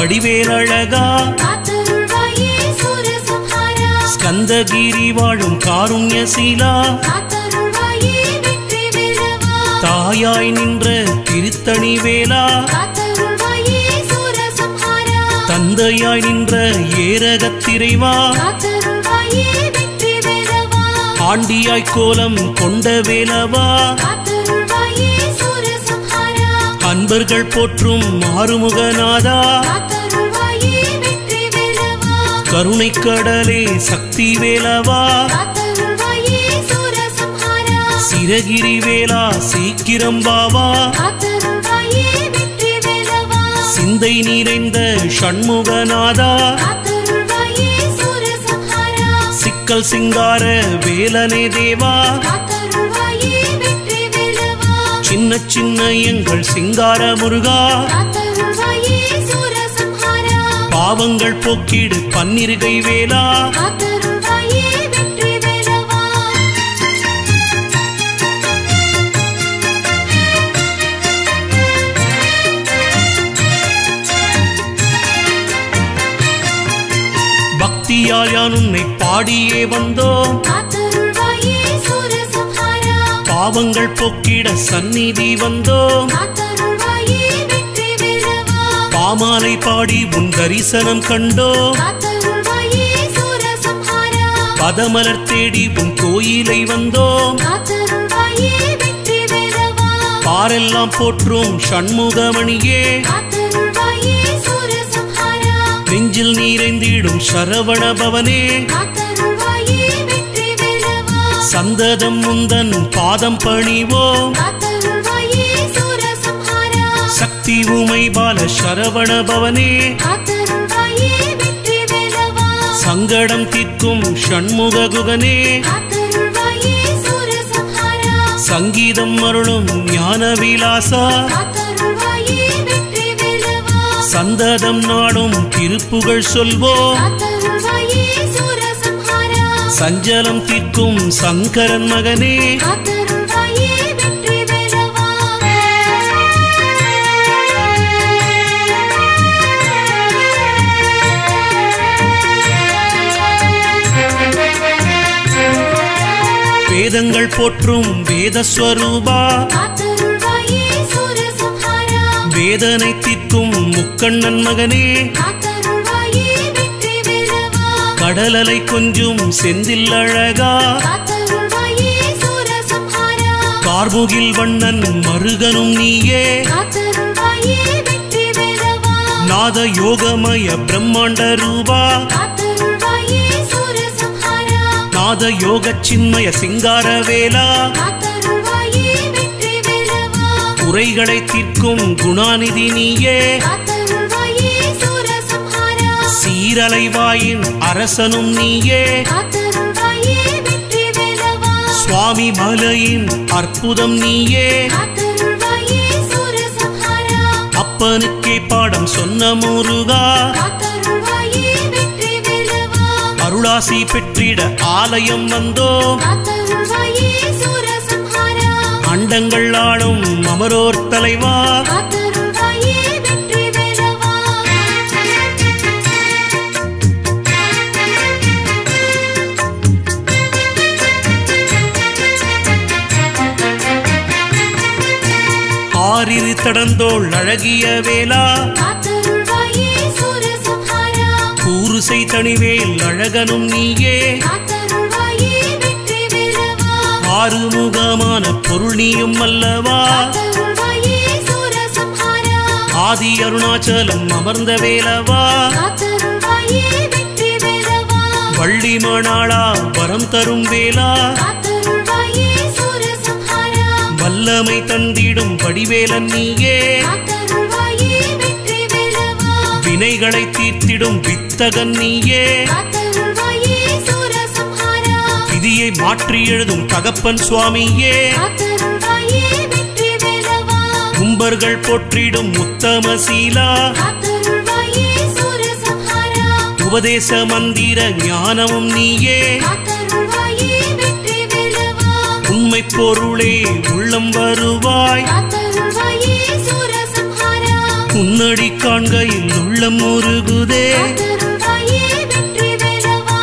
வடிவேலழகா காத்தருள்வாயே சூரசம்ஹாரா ஸ்கந்தகிரி வாழும் காருண்யசீலா காத்தருள்வாயே வெற்றி வேலவா தாயாய் நின்ற திருத்தணி வேலா காத்தருள்வாயே சூரசம்ஹாரா தந்தையாய் நின்ற ஏரகத்திரைவா காத்தருள்வாயே வெற்றி வேலவா ஆண்டியாய் கோலம் கொண்ட வேலவா காத்தருள்வாயே சூரசம்ஹாரா அன்பர்கள் போற்றும் மாறுமுகநாதா காத்தருள்வாயே வெற்றி வேலவா கருணை கடலே சக்தி வேலவா காத்தருள்வாயே சூரசம்ஹாரா சிரகிரி வேலா சீக்கிரம் பாவா காத்தருள்வாயே வெற்றி வேலவா சிந்தை நிறைந்த ஷண்முகநாதா காத்தருள்வாயே சூரசம்ஹாரா சிக்கல் சிங்கார வேலனே தேவா காத்தருள்வாயே வெற்றி வேலவா சின்ன சின்ன எங்கள் சிங்கார முருகா காத்தருள்வாயே சூரசம்ஹாரா பாவங்கள் போக்கிடு பன்னிருகை வேலா காத்தருள்வாயே வெற்றி வேலவா பக்தியால் யான் உன்னை பாடியே வந்தோம் காத்தருள்வாயே சூரசம்ஹாரா பாவங்கள் போக்கிட சந்நிதி வந்தோம் காத்தருள்வாயே வெற்றி வேலவா பாமாலை பாடி உன் தரிசனம் கண்டோம் காத்தருள்வாயே சூரசம்ஹாரா பதமலர் தேடி உன் கோயிலை வந்தோம் காத்தருள்வாயே வெற்றி வேலவா பாரெல்லாம் போற்றும் ஷண்முகமணியே காத்தருள்வாயே சூரசம்ஹாரா நெஞ்சில் நீரைந்திடும் சரவண பவனே காத்தருள்வாயே வெற்றி வேலவா சந்ததம் முந்தன் பாதம் பணிவோம் காத்தருள்வாயே சூரசம்ஹாரா சக்தி உமை பால சரவண பவனே காத்தருள்வாயே வெற்றி வேலவா சங்கடம் தீர்க்கும் ஷண்முக குகனே காத்தருள்வாயே சூரசம்ஹாரா சங்கீதம் அருளும் ஞான விலாசா காத்தருள்வாயே வெற்றி வேலவா சந்ததம் நாடும் திருப்புகழ் சொல்வோம் காத்தருள்வாயே சூரசம்ஹாரா சஞ்சலம் தீர்க்கும் சங்கரன் மகனே காத்தருள்வாயே வெற்றி வேலவா வேதங்கள் போற்றும் வேதஸ்வரூபா காத்தருள்வாயே சூரசம்ஹாரா வேதனை தீர்க்கும் முக்கண்ணன் மகனே காத்தருள்வாயே வெற்றி வேலவா கடலலை கொஞ்சும் செந்தில் அழகா காத்தருள்வாயே சூரசம்ஹாரா கார்முகில் வண்ணன் மருகனும் நீயே காத்தருள்வாயே வெற்றி வேலவா நாத யோகமய பிரம்மாண்ட ரூபா காத்தருள்வாயே சூரசம்ஹாரா நாத யோக சின்மய சிங்கார வேலா காத்தருள்வாயே வெற்றி வேலவா குறைகளை தீர்க்கும் குணாநிதி நீயே காத்தருள்வாயே சூரசம்ஹாரா சீரலைவாயின் அரசனும் நீயே காத்தருள்வாயே வெற்றி வேலவா சுவாமி மலையின் அற்புதம் நீயே காத்தருள்வாயே சூரசம்ஹாரா அப்பனுக்கே பாடம் சொன்ன முருகா காத்தருள்வாயே வெற்றி வேலவா அருளாசி பெற்றிட ஆலயம் வந்தோம் காத்தருள்வாயே சூரசம்ஹாரா அண்டங்கள் ஆளும் அமரோர் தலைவா காத்தருள்வாயே வெற்றி வேலவா ஆறிரு தடந்தோள் அழகிய வேலா காத்தருள்வாயே சூரசம்ஹாரா கூறுசை தனிவேல் அழகனும் நீயே காத்தருள்வாயே வெற்றி வேலவா ஆறுமுகமான பொருள் நீயும் அல்லவா காத்தருள்வாயே சூரசம்ஹாரா ஆதி அருணாச்சலம் அமர்ந்த வேலவா காத்தருள்வாயே வெற்றி வேலவா வள்ளி மணாளா வரம் தரும் வேலா காத்தருள்வாயே சூரசம்ஹாரா வல்லமை தந்திடும் வடிவேலன் நீயே காத்தருள்வாயே வெற்றி வேலவா வினைகளை தீர்த்திடும் வித்தகன் நீயே காத்தருள்வாயே சூரசம்ஹாரா விதியை மாற்றி எழுதும் தகப்பன் சுவாமியே காத்தருள்வாயே வெற்றி வேலவா கும்பர்கள் போற்றிடும் உத்தம சீலா காத்தருள்வாயே சூரசம்ஹாரா உபதேச மந்திர ஞானமும் நீயே காத்தருள்வாயே வெற்றி வேலவா உண்மை பொருளே உள்ளம் வருவாய் காத்தருள்வாயே சூரசம்ஹாரா உன்னடி காண்கையில் உள்ளம் முருகுதே காத்தருள்வாயே வெற்றி வேலவா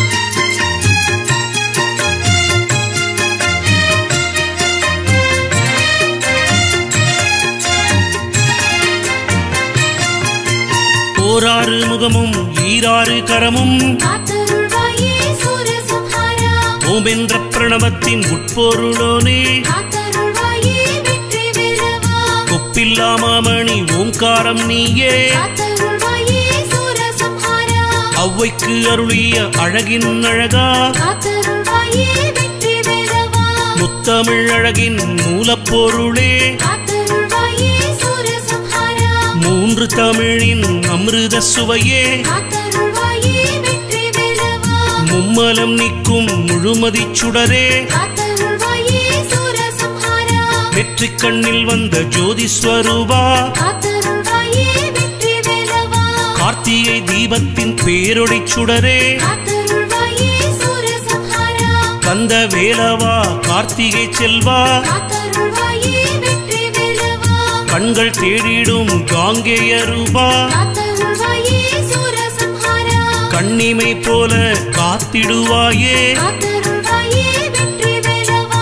ஓராறு முகமும் ஈராறு கரமும் காத்தருள்வாயே சூரசம்ஹாரா ஓமென்ற பிரணவத்தின் உட்பொருளோனே காத்தருள்வாயே வெற்றி வேலவா ஒப்பில்லா மாமணி ஓங்காரம் நீயே காத்தருள்வாயே சூரசம்ஹாரா அவ்வைக்கு அருளிய அழகின் அழகா காத்தருள்வாயே வெற்றி வேலவா முத்தமிழ் அழகின் மூலப்பொருளே காத்தருள்வாயே சூரசம்ஹாரா மூன்று தமிழின் அமிர்த சுவையே காத்தருள்வாயே வெற்றி வேலவா மும்மலம் நிற்கும் முழுமதிச் சுடரே காத்தருள்வாயே சூரசம்ஹாரா வெற்றி கண்ணில் வந்த ஜோதி ஸ்வரூபா காத்தருள்வாயே வெற்றி வேலவா கார்த்திகை தீபத்தின் பேரொளி சுடரே காத்தருள்வாயே சூரசம்ஹாரா கந்த வேலவா கார்த்திகை செல்வா காத்தருள்வாயே வெற்றி வேலவா கண்கள் தேடிடும் காங்கேய ரூபா காத்தருள்வாயே சூரசம்ஹாரா கண்ணிமை போல காத்திடுவாயே காத்தருள்வாயே வெற்றி வேலவா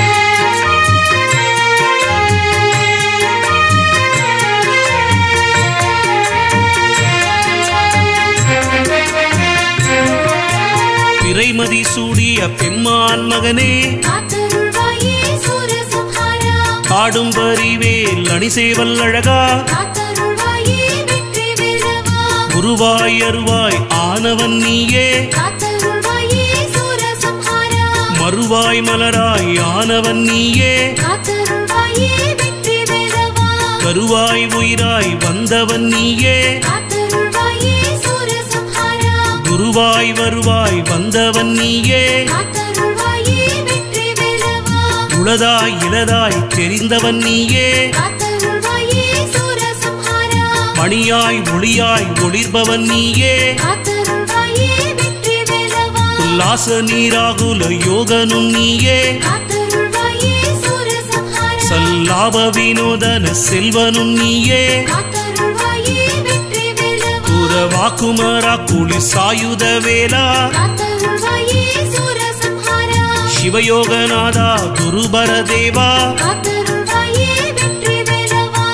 பிறைமதி சூடிய பெம்மான் மகனே காத்தருள்வாயே சூரசம்ஹாரா ஆடும் பரிவேல் அணிசேவல் அழகா காத்தருள்வாயே வெற்றி வேலவா குருவாய் அருவாய் ஆனவன் நீயே காத்தருள்வாயே சூரசம்ஹாரா மறுவாய் மலராய் ஆனவன் நீயே காத்தருள்வாயே வெற்றி வேலவா கருவாய் உயிராய் வந்தவன் நீயே காத்தருள்வாயே சூரசம்ஹாரா குருவாய் வருவாய் வந்தவன் நீயே காத்தருள்வாயே வெற்றி வேலவா உளதாய் இளதாய் தெரிந்தவன் நீயே காத்தருள்வாயே சூரசம்ஹாரா மணியாய் ஒளியாய் ஒளிர்பவன் நீயே காத்தருள்வாயே வெற்றி வேலவா உல்லாச நீராகுல யோகனும் நீயே காத்தருள்வாயே சூரசம்ஹாரா சல்லாப வினோதன செல்வனும் நீயே காத்தருள்வாயே வெற்றி வேலவா குரவாக்குமரா குளி சாயுத வேலா காத்தருள்வாயே சூரசம்ஹாரா சிவயோகநாதா குருபர தேவா காத்தருள்வாயே வெற்றி வேலவா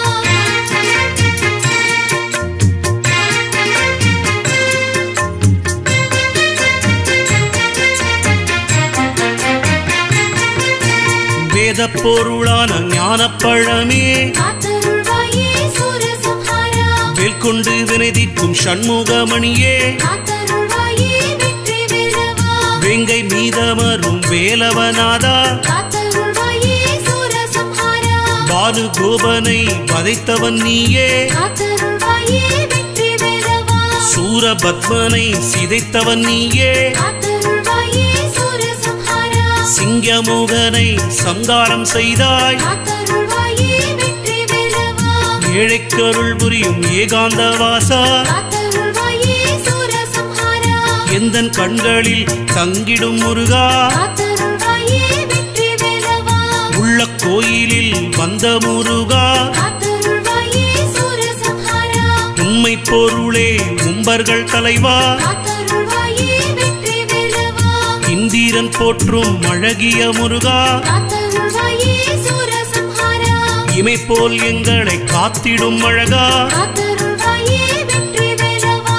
வேத பொருளான ஞானப்பழமே காத்தருள்வாயே சூரசம்ஹாரா வேல்கொண்டு வினைதிக்கும் சண்முகமணியே காத்தருள்வாயே வெற்றி வேலவா வேங்கை மீதமரும் வேலவநாதா காத்தருள்வாயே சூரசம்ஹாரா பாலு கோபனை வதைத்தவன் நீயே காத்தருள்வாயே வெற்றி வேலவா சூரபத்மனை சிதைத்தவன் நீயே காத்தருள்வாயே சூரசம்ஹாரா சிங்கமுகனை சங்காரம் செய்தாய் காத்தருள்வாயே வெற்றி வேலவா ஏழைக்கருள் புரியும் ஏகாந்தவாசா காத்தருள்வாயே சூரசம்ஹாரா எந்தன் கண்களில் தங்கிடும் முருகா காத்தருள்வாயே வெற்றி வேலவா உள்ள கோயிலில் வந்த முருகா காத்தருள்வாயே சூரசம்ஹாரா உண்மை பொருளே உம்பர்கள் தலைவா காத்தருள்வாயே வெற்றி வேலவா இந்திரன் போற்றும் அழகிய முருகா காத்தருள்வாயே சூரசம்ஹாரா இமை போல் எங்களை காத்திடும் அழகா காத்தருள்வாயே வெற்றி வேலவா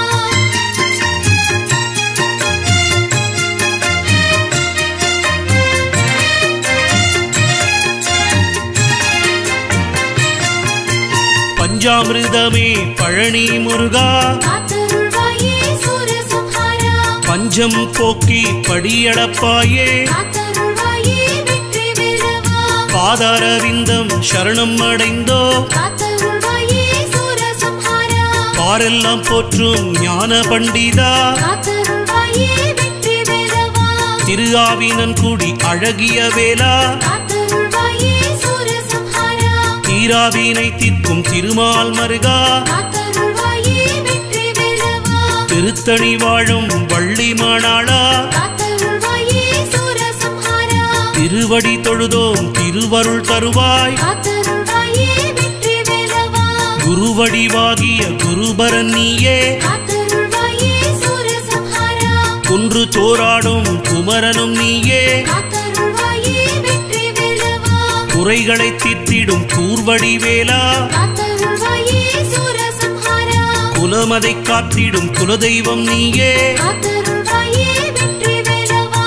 பஞ்சாமிர்தமே பழனி முருகா காத்தருள்வாயே சூரசம்ஹாரா பஞ்சம் போக்கி படியளப்பாயே காத்தருள்வாயே வெற்றி வேலவா பாதாரவிந்தம் சரணம் அடைந்தோ காத்தருள்வாயே சூரசம்ஹாரா பாரெல்லாம் போற்றும் ஞான பண்டிதா காத்தருள்வாயே வெற்றி வேலவா திருஆவினன் குடி அழகிய வேலா காத்தருள்வாயே சூரசம்ஹாரா தீராவினை தீர்க்கும் திருமால் மருகா காத்தருள்வாயே வெற்றி வேலவா திருத்தணி வாழும் வள்ளி மானாளா காத்தருள்வாயே சூரசம்ஹாரா திருவடி தொழுதோம் திருவருள் தருவாய் காத்தருள்வாயே வெற்றி வேலவா குருவடிவாகிய குருபரன் நீயே காத்தருள்வாயே சூரசம்ஹாரா குன்று தோராடும் குமரனும் நீயே காத்தருள்வாயே வெற்றி வேலவா குறைகளை தீர்த்திடும் கூர்வடி வேலா காத்தருள்வாயே சூரசம்ஹாரா குலமதை காத்திடும் குலதெய்வம் நீயே காத்தருள்வாயே வெற்றி வேலவா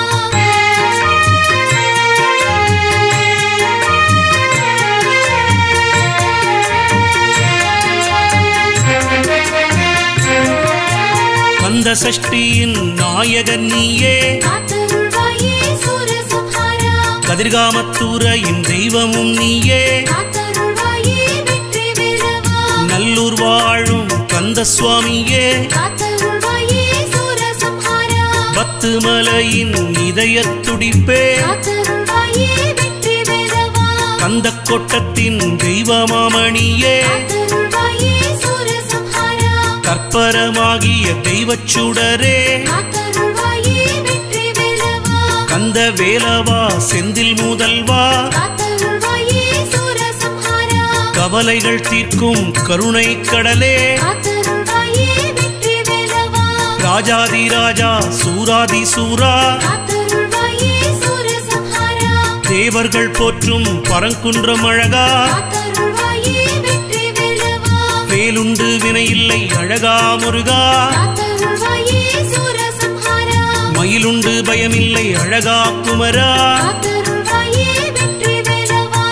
கந்த சஷ்டியின் நாயகன் நீயே காத்தருள்வாயே சூரசம்ஹாரா கதிர்காமத்தூரையின் தெய்வமும் நீயே காத்தருள்வாயே வெற்றி வேலவா நல்லூர் வாழும் கந்த சுவாமியே காத்தருள்வாயே சூரசம்ஹாரா பத்து மலையின் இதயத் துடிப்பே காத்தருள்வாயே வெற்றி வேலவா கந்த கொட்டத்தின் தெய்வமாமணியே காத்தருள்வாயே சூரசம்ஹாரா கற்பரமாகிய தெய்வச் சுடரே காத்தருள்வாயே வெற்றி வேலவா கந்த வேலவா செந்தில் முதல்வா காத்தருள்வாயே சூரசம்ஹாரா கவலைகள் தீர்க்கும் கருணை கடலே காத்தருள்வாயே வெற்றி வேலவா ராஜாதி ராஜா சூராதி சூரா காத்தருள்வாயே சூரசம்ஹாரா தேவர்கள் போற்றும் பரங்குன்றம் அழகா காத்தருள்வாயே வெற்றி வேலவா வேலுண்டு வினையில்லை அழகா முருகா காத்தருள்வாயே சூரசம்ஹாரா மயிலுண்டு பயமில்லை அழகா குமரா காத்தருள்வாயே வெற்றி வேலவா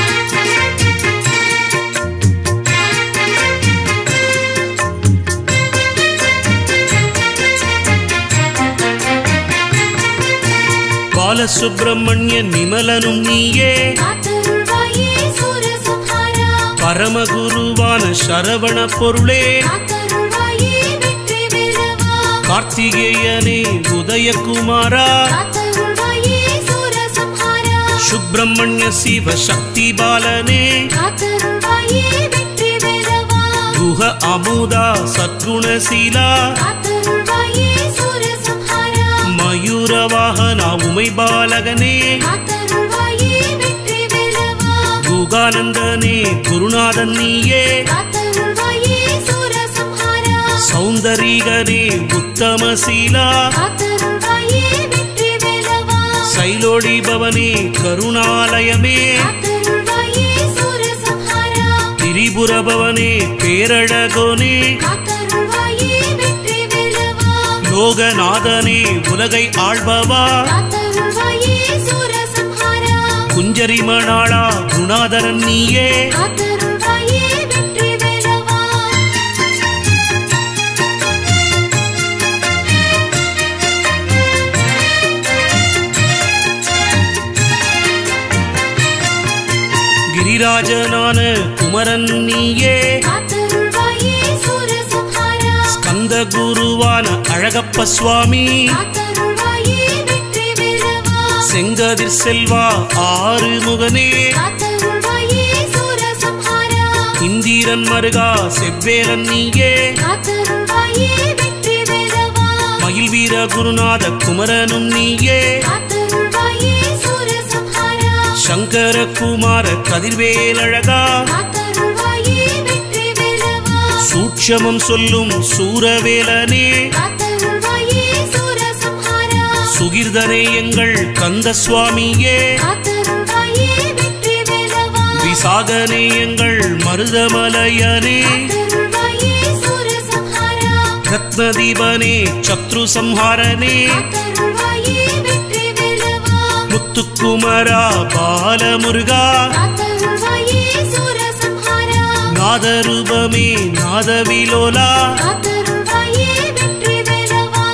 பாலசுப்பிரமணிய நிமலனும் நீயே காத்தருள்வாயே சூரசம்ஹாரா பரமகுருவான சரவண பொருளே காத்தருள்வாயே வெற்றி வேலவா கார்த்திகேயனே உதயகுமாரா காத்தருள்வாயே சூரசம்ஹாரா சுப்பிரமணிய சிவ சக்தி பாலனே காத்தருள்வாயே வெற்றி வேலவா குஹ அமுதா சத்குணசீலா காத்தருள்வாயே சூரசம்ஹாரா மயூரவாகனா உமை பாலகனே காத்தருள்வாயே வெற்றி வேலவா குகானந்தனே குருநாதன் நீயே காத்தருள்வாயே சூரசம்ஹாரா சௌந்தரீகனே உத்தமசீலா காத்தருள்வாயே வெற்றி வேலவா சைலோடி பவனே கருணாலயமே காத்தருள்வாயே சூரசம்ஹாரா திரிபுர பவனே பேரழகோனே காத்தருள்வாயே வெற்றி வேலவா லோகநாதனே உலகை ஆள்பவா காத்தருள்வாயே சூரசம்ஹாரா குஞ்சரி மணாளா குணாதரன் நீயே காத்தருள்வாயே வெற்றி வேலவா கிரிராஜனான குமரன் நீயே காத்தருள்வாயே சூரசம்ஹாரா ஸ்கந்த குருவான அழகப்ப சுவாமி காத்தருள்வாயே வெற்றி வேலவா செங்கதிர் செல்வா ஆறு முகனே காத்தருள்வாயே சூரசம்ஹாரா இந்திரன் மருகா செவ்வேலன் நீயே காத்தருள்வாயே வெற்றி வேலவா மயில் வீர குருநாத குமரனும் நீயே காத்தருள்வாயே சூரசம்ஹாரா சங்கர குமார கதிர்வேலழகா காத்தருள்வாயே வெற்றி வேலவா சூட்சமம் சொல்லும் சூரவேலனே காத்தருள்வாயே சூரசம்ஹாரா சுகிர்தனே எங்கள் கந்த சுவாமியே காத்தருள்வாயே வெற்றி வேலவா விசாகனே எங்கள் மருதமலையனே காத்தருள்வாயே சூரசம்ஹாரா ரத்னதீபனே சத்ரு சம்ஹாரனே காத்தருள்வாயே வெற்றி வேலவா முத்துக்குமரா பாலமுருகா காத்தருள்வாயே சூரசம்ஹாரா நாதரூபமே நாதவிலோலா காத்தருள்வாயே வெற்றி வேலவா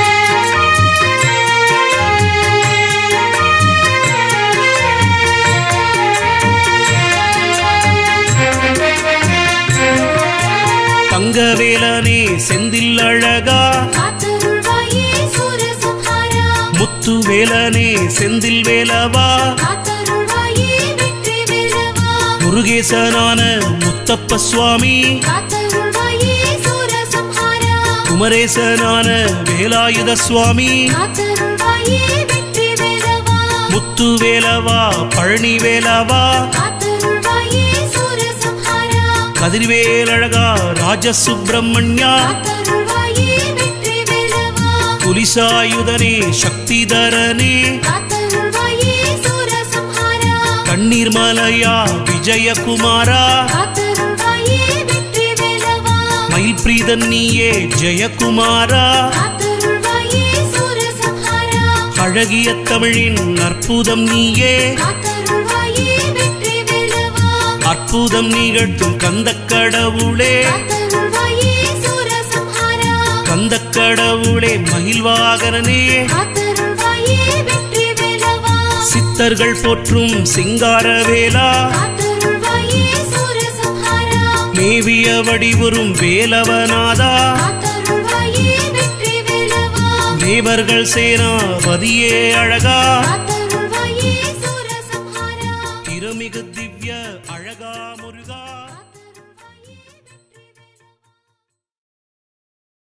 தங்கவேலனே செந்தில் அழகா காத்தருள்வாயே சூரசம்ஹாரா முத்துவேலனே செந்தில் வேலவா காத்தருள்வாயே வெற்றி வேலவா முருகேசனான முத்தப்ப சுவாமி காத்தருள்வாயே சூரசம்ஹாரா குமரேசனான வேலாயுத சுவாமி காத்தருள்வாயே வெற்றி வேலவா முத்துவேலவா பழனி வேலவா காத்தருள்வாயே சூரசம்ஹாரா கதிர்வேல் அழகா ராஜசுப்பிரமணியா காத்தருள்வாயே வெற்றி வேலவா புலிசாயுதனே சக்திதரனே காத்தருள்வாயே சூரசம்ஹாரா கண்ணீர் மலையா விஜயகுமாரா காத்தருள்வாயே வெற்றி வேலவா மயில் பிரீதன் நீயே ஜெயகுமாரா காத்தருள்வாயே சூரசம்ஹாரா அழகிய தமிழின் அற்புதம் நீயே காத்தருள்வாயே வெற்றி வேலவா அற்புதம் நிகழ்த்தும் கந்தக் கடவுளே காத்தருள்வாயே சூரசம்ஹாரா கந்தக் கடவுளே மகிழ்வாகரனே காத்தருள்வாயே வெற்றி வேலவா சித்தர்கள் போற்றும் சிங்காரவேலா காத்தருள்வாயே சூரசம்ஹாரா மேவிய வடிவுறும் வேலவநாதா காத்தருள்வாயே வெற்றி வேலவா தேவர்கள் சேனாபதியே அழகா காத்தருள்வாயே சூரசம்ஹாரா திருமிகு திவ்ய அழகா முருகா